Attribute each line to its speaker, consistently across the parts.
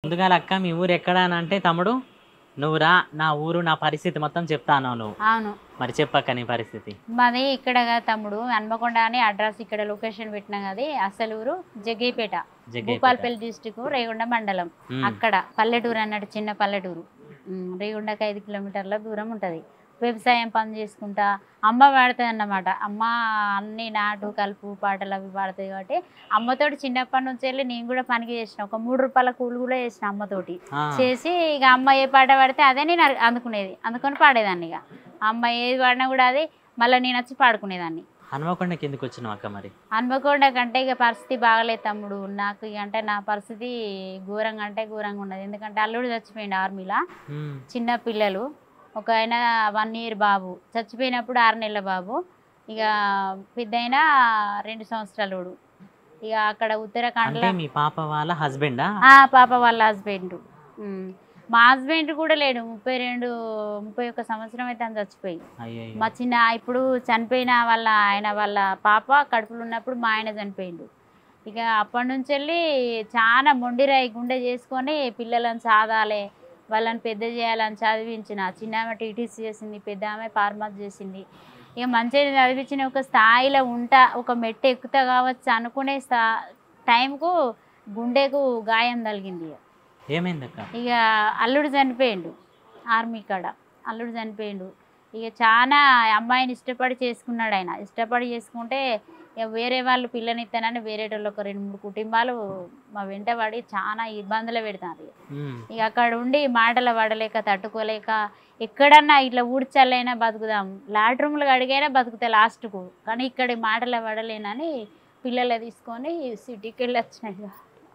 Speaker 1: ముందుగా అక్క మీ ఊరు ఎక్కడ అని అంటే తమ్ముడు నువ్వు రా నా ఊరు నా పరిస్థితి మొత్తం చెప్తాను నువ్వు
Speaker 2: అవును
Speaker 1: మరి చెప్పక్క నీ పరిస్థితి
Speaker 2: మాది ఇక్కడ కదా తమ్ముడు హన్మకొండ అని అడ్రస్ ఇక్కడ లొకేషన్ పెట్టినాం అది అసలు ఊరు జగ్గైపేట
Speaker 1: జగ్గయ్య
Speaker 2: భూపాలపల్లి డిస్టిక్ రేగొండ మండలం అక్కడ పల్లెటూరు అన్నట్టు చిన్న పల్లెటూరు ఉమ్, రేగొండకి ఐదు కిలోమీటర్ల దూరం ఉంటుంది వ్యవసాయం పని చేసుకుంటా అమ్మ పాడుతుంది అన్నమాట అమ్మ అన్ని నాటు కలుపు పాటలు అవి పాడుతుంది కాబట్టి అమ్మతోటి చిన్నప్పటి నుంచి వెళ్ళి నేను కూడా పనికి చేసిన ఒక మూడు రూపాయల కూలి కూడా చేసిన అమ్మతోటి చేసి ఇక అమ్మ ఏ పాట పాడితే అదే నేను అరు- అందుకునేది అందుకొని పాడేదాన్ని ఇక అమ్మ ఏది పాడినా కూడా అది మళ్ళీ నేను వచ్చి పాడుకునేదాన్ని
Speaker 1: హనుమకొండకి ఎందుకు వచ్చినావు అక్క మరి
Speaker 2: హన్మకొండ కంటే ఇక పరిస్థితి బాగలేదు తమ్ముడు నాకు ఇక అంటే నా పరిస్థితి ఘోరంగా అంటే ఘోరంగా ఉన్నది ఎందుకంటే అల్లుడు చచ్చిపోయిండు ఆర్మీలో
Speaker 1: ఉమ్,
Speaker 2: చిన్న పిల్లలు ఒక ఆయన వన్ ఇయర్ బాబు చచ్చిపోయినప్పుడు ఆరు నెలల బాబు ఇక పెద్ద అయినా రెండు సంవత్సరాలుడు ఇక అక్కడ
Speaker 1: అంటే
Speaker 2: ఉత్తరాఖండ్లో
Speaker 1: మీ పాప వాళ్ళ హస్బెండా
Speaker 2: ఆ పాప వాళ్ళ హస్బెండ్ మా హస్బెండ్ కూడా లేడు ముప్పై రెండు ముప్పై ఒక్క సంవత్సరం అయితే అని చచ్చిపోయి
Speaker 1: అయ్యో
Speaker 2: మా చిన్న ఇప్పుడు చనిపోయిన వాళ్ళ ఆయన వాళ్ళ పాప కడుపులో ఉన్నప్పుడు మా ఆయన చనిపోయిండు ఇక అప్పటి నుంచి వెళ్ళి చాలా మొండిరాయి గుండె చేసుకొని పిల్లలను సాదాలి వాళ్ళని పెద్ద చేయాలని చదివించిన చిన్న ఆమె టీటీసీ చేసింది పెద్ద ఆమె ఫార్మసీ చేసింది ఇక మంచిగా చదివించిన ఒక స్థాయిలో ఉంటా ఒక మెట్టు ఎక్కుతా కావచ్చు అనుకునే స్థా టైంకు గుండెకు గాయం తగిలింది ఇక.
Speaker 1: ఏమైంది అక్క
Speaker 2: ఇక అల్లుడు చనిపోయిండు ఆర్మీ కాడ అల్లుడు చనిపోయిండు ఇక చాలా అమ్మాయిని ఇష్టపడి చేసుకున్నాడు ఆయన ఇష్టపడి చేసుకుంటే ఇక వేరే వాళ్ళు పిల్లనిస్తానని వేరే వాళ్ళు ఒక రెండు మూడు కుటుంబాలు మా వెంట పడి చాలా ఇబ్బందులు పెడతారు ఇక.
Speaker 1: ఉమ్,
Speaker 2: ఇక అక్కడ ఉండి మాటలు పడలేక తట్టుకోలేక ఎక్కడన్నా ఇట్లా ఊడ్చల్లైనా బతుకుదాం లాట్రూమ్లు అడిగైనా బతుకుతా లాస్ట్కు కానీ ఇక్కడ మాటలు పడలేనని పిల్లలు తీసుకొని సిటీకి వెళ్ళి వచ్చినాయి ఇక.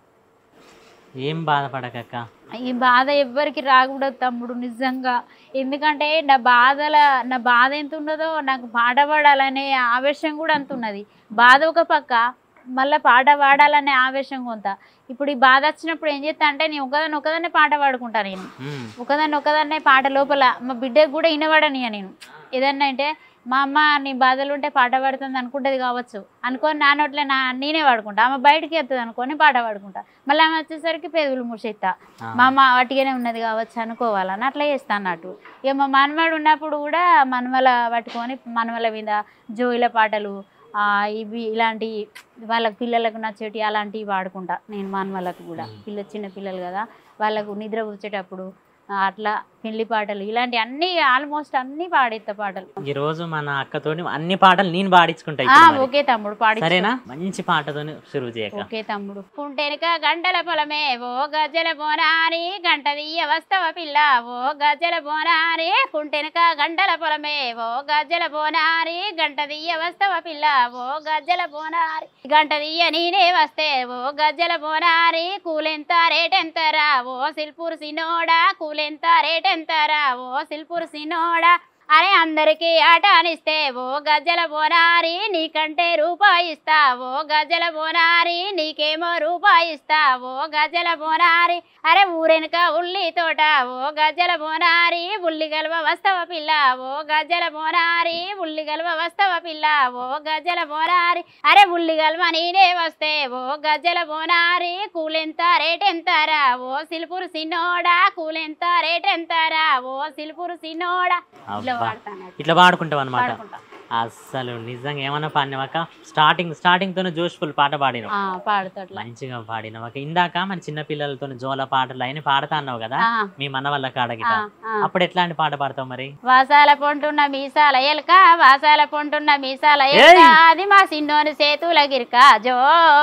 Speaker 1: ఏం బాధపడకక్క
Speaker 2: ఈ బాధ ఎవ్వరికి రాకూడదు తమ్ముడు నిజంగా ఎందుకంటే నా బాధల నా బాధ ఎంత ఉన్నదో నాకు పాట పాడాలనే ఆవేశం కూడా అంత ఉన్నది బాధ ఒక పక్క మళ్ళీ పాట పాడాలనే ఆవేశం కొంత ఇప్పుడు ఈ బాధ వచ్చినప్పుడు ఏం చేస్తా అంటే నేను ఒకదాన్ని ఒకదాన్నే పాట పాడుకుంటా నేను
Speaker 1: ఉమ్,
Speaker 2: ఒకదాన్ని ఒకదాన్నే పాట లోపల మా బిడ్డకు కూడా వినబడనియ నేను ఏదన్నా అంటే మా అమ్మ నీ బాధలు ఉంటే పాట పాడుతుంది అనుకుంటుంది కావచ్చు అనుకొని నా నోట్లో నా నేనే పాడుకుంటా ఆమె బయటికి ఎత్తుంది అనుకొని పాట పాడుకుంటా మళ్ళీ ఆమె వచ్చేసరికి పెదవులు మూసేస్తా
Speaker 1: ఆ,
Speaker 2: మా అమ్మ వాటిగానే ఉన్నది కావచ్చు అనుకోవాలని అట్లా చేస్తా అన్నట్టు ఇక మా మనవడు ఉన్నప్పుడు కూడా మనవల పట్టుకొని మనవల మీద జోయిల పాటలు ఆ, ఇవి ఇలాంటి వాళ్ళ పిల్లలకు నచ్చేటి అలాంటివి పాడుకుంటా నేను మనవలకు కూడా పిల్ల చిన్న పిల్లలు కదా వాళ్ళకు నిద్ర వచ్చేటప్పుడు ఆ, అట్లా పెళ్లి పాటలు ఇలాంటి అన్ని ఆల్మోస్ట్ అన్ని పాడేస్తా పాటలు
Speaker 1: ఈ రోజు మన అక్కతోని అన్ని పాటలు నేను పాడించుకుంటా
Speaker 2: ఆ,
Speaker 1: ఇప్పుడు మరి.
Speaker 2: ఓకే తమ్ముడు పాడి
Speaker 1: సరేనా మంచి పాటతోని షురువు చేయక
Speaker 2: ఓకే తమ్ముడు కుంటెనక గంటల పొలమే ఓ గజ్జల బోనారి గంట దియ్య వస్తవ పిల్ల ఓ గజ్జల బోనారి కుంటెనక గంటల పొలమే ఓ గజ్జల బోనారి గంట దియ్య వస్తవ పిల్ల ఓ గజ్జల బోనారి గంట దియ్య నేనే వస్తే ఓ గజ్జల బోనారి కూలెంత రేటెంతరా ఓ సిల్పూర్ సినోడా కూలెంత రేటెంతరా ఓ సిల్పూర్ సినోడా అరే అందరికీ ఆట అనిస్తే ఓ గజ్జల బోనారి నీకంటే రూపాయి ఇస్తా ఓ గజ్జల బోనారి నీకేమో రూపాయి ఇస్తా ఓ గజ్జల బోనారి అరే ఊరెనక ఉల్లి తోట ఓ గజ్జల బోనారి ఉల్లి గలవ వస్తవ పిల్ల ఓ గజ్జల బోనారి ఉల్లి గలవ వస్తవ పిల్ల ఓ గజ్జల బోనారి అరే ఉల్లి గలవ నేనే వస్తే ఓ గజ్జల బోనారి కూలెంత రేట్ ఎంతరా ఓ సిల్పూరు సిన్నోడా కూలెంత రేట్ ఎంతరా ఓ సిల్పూరు సిన్నోడా ఇట్లా
Speaker 1: అబ్బా.
Speaker 2: వాడతాను
Speaker 1: ఇట్లా పాడుకుంటావు అనమాట
Speaker 2: పాడుకుంటా
Speaker 1: అస్సలు నిజంగా ఏమన్నా పాడినవాక స్టార్టింగ్ స్టార్టింగ్ తోనే జోష్ఫుల్ పాట పాడినావు
Speaker 2: ఆ, పాడుతా అట్లా
Speaker 1: మంచిగా పాడినవాక ఇందాక మన చిన్న పిల్లలతో జోల పాటలు అయిన పాడతా అన్నావు కదా
Speaker 2: ఆ,
Speaker 1: మీ మన వాళ్ళ కాడగిట
Speaker 2: ఆ, ఆ.
Speaker 1: అప్పుడు ఎట్లాంటి పాట పాడతావు మరి
Speaker 2: వాసాల పొంటున్న మీసాల ఎలక వాసాల పొంటున్న మీసాల ఎలక
Speaker 1: ఏయ్!
Speaker 2: అది మా సిన్నోని సేతుల గిరిక జో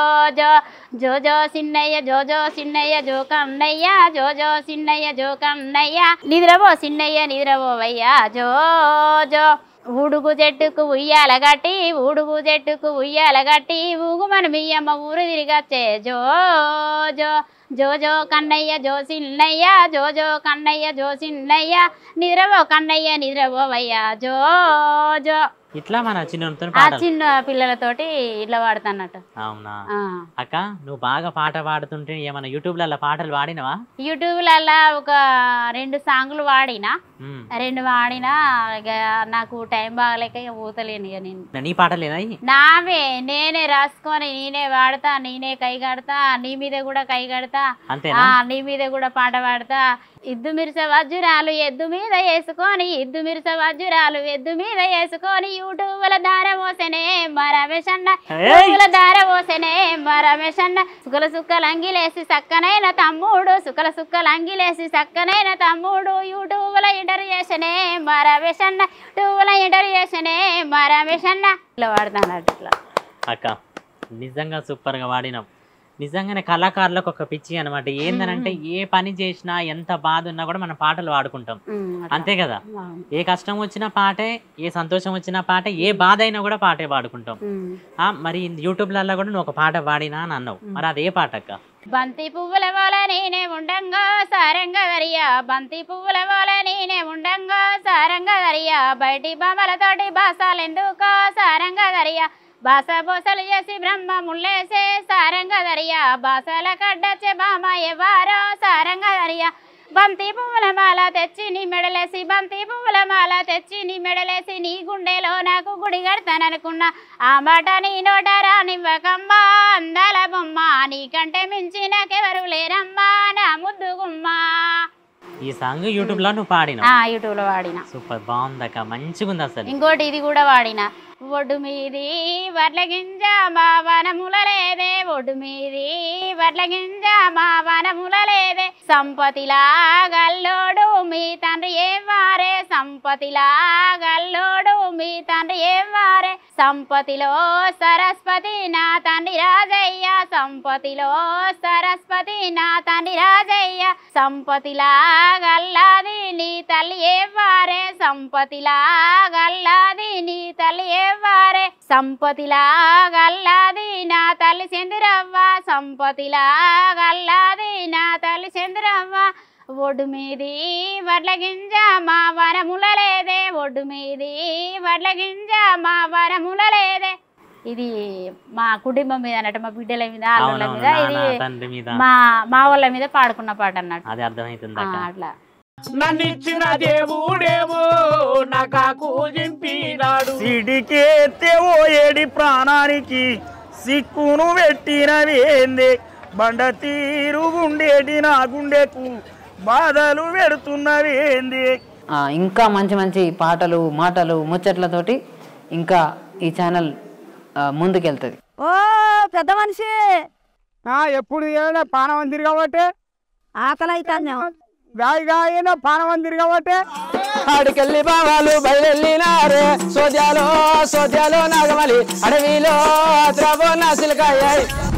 Speaker 2: జో జో జో సిన్నయ్య జో జో సిన్నయ్య జో కన్నయ్య జో జో సిన్నయ్య జో కన్నయ్య నిద్రవో సిన్నయ్య నిద్రవోవయ్యా జో జో ఊడుగు చెట్టుకు ఉయ్యాల గట్టి ఊడుగు చెట్టుకు ఉయ్యాల గట్టి ఊగు మన మీ అమ్మ ఊరు తిరిగచ్చే జో జో జో జో కన్నయ్య జో సిన్నయ్య జో జో కన్నయ్య జో సిన్నయ్య నిద్రవో కన్నయ్య నిద్రవోవయ్యా జో జో
Speaker 1: ఇట్లా మన చిన్నతో
Speaker 2: ఆ
Speaker 1: పాటలు
Speaker 2: చిన్న పిల్లలతోటి ఇట్లా పాడుతున్నట్టు
Speaker 1: అవునా
Speaker 2: ఆ.
Speaker 1: అక్క నువ్వు బాగా పాట పాడుతుంటే ఏమైనా యూట్యూబ్లలో పాటలు పాడినవా
Speaker 2: యూట్యూబ్లలో ఒక రెండు సాంగ్లు వాడినా
Speaker 1: ఉమ్.
Speaker 2: రెండు వాడినా ఇక నాకు టైం బాగలేక ఇక పోతలేను ఇక నేను
Speaker 1: నీ పాటలేనా ఇవి?
Speaker 2: నావే నేనే రాసుకొని నేనే వాడతా నేనే కై కడతా నీ మీద కూడా కై కడతా
Speaker 1: అంతేనా
Speaker 2: ఆ నీ మీద కూడా పాట పాడతా ఇద్దు మిరిస వజ్రాలు ఎద్దు మీద వేసుకొని ఇద్దు మిరిస వజ్రాలు ఎద్దు మీద వేసుకొని యూట్యూబ్ల దార పోసెనే మా రమేష్ అన్న
Speaker 1: ఏయ్!
Speaker 2: యూట్యూబ్ల దార పోసెనే మా రమేష్ అన్న సుకల సుక్కలు అంగిలేసి సక్కనైన తమ్ముడు సుకల సుక్కలు అంగిలేసి సక్కనైన తమ్ముడు యూట్యూబ్ల ఇంటర్ చేసనే మా రమేష్ అన్న యూట్యూబ్ల ఇంటర్ చేసనే మా రమేష్ అన్న ఇట్లా వాడతాను అట్లా
Speaker 1: అక్క నిజంగా సూపర్ గా వాడినాం నిజంగానే కళాకారులకు ఒక పిచ్చి అనమాట ఏందనంటే ఏ పని చేసినా ఎంత బాధ ఉన్నా కూడా మనం పాటలు పాడుకుంటాం
Speaker 2: ఉమ్, అట్లా.
Speaker 1: అంతే కదా
Speaker 2: అవును.
Speaker 1: ఏ కష్టం వచ్చినా పాటే ఏ సంతోషం వచ్చినా పాటే ఏ బాధ అయినా కూడా పాటే పాడుకుంటాం
Speaker 2: ఉమ్.
Speaker 1: ఆ, మరి యూట్యూబ్లలో కూడా నువ్వు ఒక పాట పాడినా అని అన్నావు మరి అదే పాట అక్క
Speaker 2: బంతి పువ్వుల వల నేనే ఉండంగా సారంగా దరియా బంతి పువ్వుల వల నేనే ఉండంగా సారంగా దరియా బయటి బామలతోటి బాసాలెందుకో సారంగా దరియా బాస బోసలు చేసి బ్రహ్మ ముళ్ళేసే సారంగా దరియా బాసల కడ్డచ్చే బామ ఎవారో సారంగా దరియా బంతి పువ్వుల మాల తెచ్చి నీ మెడలేసి బంతి పువ్వుల మాల తెచ్చి నీ మెడలేసి నీ గుండెలో నాకు గుడి కడతాననుకున్నా ఆ మాట నీ నోట రానివ్వకమ్మా అందాల బొమ్మ నీకంటే మించి నాకెవరు లేరమ్మా నా ముద్దు గుమ్మా
Speaker 1: ఈ సాంగ్ యూట్యూబ్ లో నువ్వు పాడినావు
Speaker 2: ఆ యూట్యూబ్లో వాడిన
Speaker 1: సూపర్ బాగుందక్క మంచిగా ఉంది అసలు
Speaker 2: ఇంకోటి ఇది కూడా వాడిన ఒడ్డు మీది వడ్ల గింజ మా వనముల లేదే ఒడ్డు మీది వడ్ల గింజ మా వనముల లేదే సంపతిలా గల్లోడు మీ తండ్రి ఏం వారే సంపతిలా గల్లోడు మీ తండ్రి ఏం వారే సంపతిలో సరస్వతి నా తండ్రి రాజయ్య సంపతిలో సరస్వతి నా తండ్రి రాజయ్య సంపతిలా గల్లాది నీ తల్లి ఏం వారే సంపతిలా గల్లాది నీ తల్లి ఏం వారే సంపతిలా గల్లాది నా తల్లి చంద్రవ్వ సంపతిలా గల్లాది నా తల్లి చంద్రవ్వ ఒడ్డు మీది వడ్ల గింజ మా వరముల లేదే ఒడ్డు మీది వడ్ల గింజ మా వరముల లేదే ఇది మా కుటుంబం మీద అన్నట్టు మా బిడ్డల మీద ఆళ్ళ
Speaker 1: అవునవును
Speaker 2: మీద
Speaker 1: నాన్న
Speaker 2: ఇది
Speaker 1: తండ్రి మీద
Speaker 2: మా మా వాళ్ళ మీద పాడుకున్న పాట అన్నట్టు
Speaker 1: అది అర్థమవుతుంది
Speaker 2: ఆ,
Speaker 1: అక్క
Speaker 2: అట్లా
Speaker 3: నన్నిచ్చిన దేవుడేమో నాకు జింపినాడు
Speaker 4: సిడికేస్తే ఓ ఏడి ప్రాణానికి సిక్కును పెట్టినవేందే బండ తీరు గుండేటి నా గుండెకు బాధలు పెడుతున్నవేందే
Speaker 5: ఆ, ఇంకా మంచి మంచి పాటలు మాటలు ముచ్చట్లతోటి ఇంకా ఈ ఛానల్ ఆ, ముందుకెళ్తుంది
Speaker 6: ఓ పెద్ద మనిషి
Speaker 3: ఎప్పుడు ఏమైనా పానం తిరగబట్టే
Speaker 6: ఆకలి అవుతాను
Speaker 3: గాయ గాయన పానం తిరగబట్టే ఆడికెళ్ళి బావాలు బయలునారే సోద్యాలో సోద్యాలో నాగమలి అడవిలో ద్రవో నాసిలకాయ